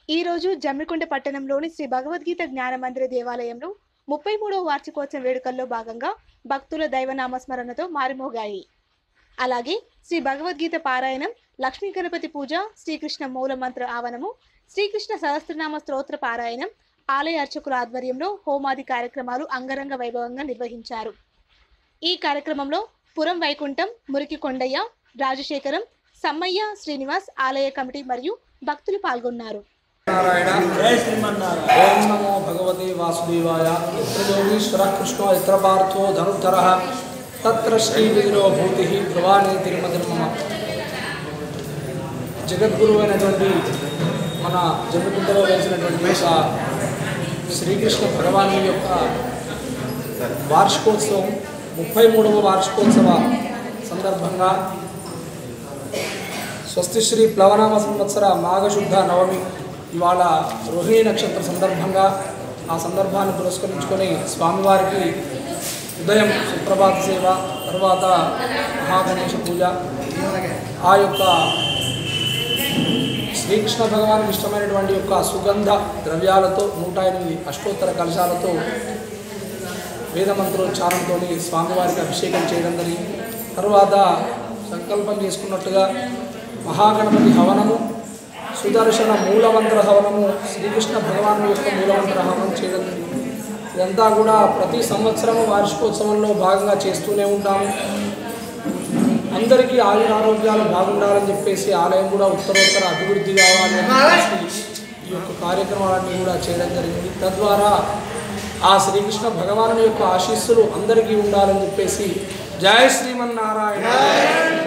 ఈ రోజు జమ్మికుంట పట్టణంలోని శ్రీ భగవద్గీత జ్ఞాన మందిర దేవాలయంలో ముప్పై మూడవ వార్షికోత్సవ వేడుకల్లో భాగంగా భక్తుల దైవనామస్మరణతో మారుమోగాయి అలాగే శ్రీ భగవద్గీత పారాయణం లక్ష్మీ గణపతి పూజ శ్రీకృష్ణ మూల మంత్ర ఆవనము శ్రీకృష్ణ సహస్రనామ స్తోత్ర పారాయణం ఆలయ అర్చకుల ఆధ్వర్యంలో హోమాది కార్యక్రమాలు అంగరంగ వైభవంగా నిర్వహించారు ఈ కార్యక్రమంలో పురం వైకుంఠం మురికి కొండయ్య రాజశేఖరం సమ్మయ్య శ్రీనివాస్ ఆలయ కమిటీ మరియు భక్తులు పాల్గొన్నారు నారాయణ జయ శ్రీమన్నారాయణ ఓం నమో భగవతే వాసుదేవాయ ఎత్ర యోగీశ్వర కృష్ణో ఎత్ర పార్థో ధనుర్ధర తత్ర శ్రీ విధిలో భూతి ధ్రువాణి తిరుమతి మమ జగద్గురు అయినటువంటి మన జన్మకుంటలో వేసినటువంటి యొక్క శ్రీకృష్ణ భగవాను యొక్క వార్షికోత్సవం ముప్పై మూడవ వార్షికోత్సవ సందర్భంగా స్వస్తి శ్రీ ప్లవనామ సంవత్సర మాఘశుద్ధ నవమి ఇవాళ రోహిణి నక్షత్ర సందర్భంగా ఆ సందర్భాన్ని పురస్కరించుకొని స్వామివారికి ఉదయం సుప్రభాత సేవ తర్వాత మహాగణేశ పూజ ఆ యొక్క శ్రీకృష్ణ భగవానికి ఇష్టమైనటువంటి యొక్క సుగంధ ద్రవ్యాలతో నూట ఎనిమిది అష్టోత్తర కలశాలతో వేదమంత్రోచ్చారంతో స్వామివారికి అభిషేకం చేయడం జరిగింది తర్వాత సంకల్పం చేసుకున్నట్టుగా మహాగణపతి హవనము సుదర్శన మూలమంత్ర హవనము శ్రీకృష్ణ భగవాను యొక్క మూలమంత్ర హవనం చేయడం జరిగింది ఇదంతా కూడా ప్రతి సంవత్సరము వార్షికోత్సవంలో భాగంగా చేస్తూనే ఉంటాము అందరికీ ఆయుర ఆరోగ్యాలు బాగుండాలని చెప్పేసి ఆలయం కూడా ఉత్తరోత్తర అభివృద్ధి కావాలి అని చెప్పేసి ఈ యొక్క కార్యక్రమాలన్నీ కూడా చేయడం జరిగింది తద్వారా ఆ శ్రీకృష్ణ భగవాను యొక్క ఆశీస్సులు అందరికీ ఉండాలని చెప్పేసి జయ శ్రీమన్నారాయణ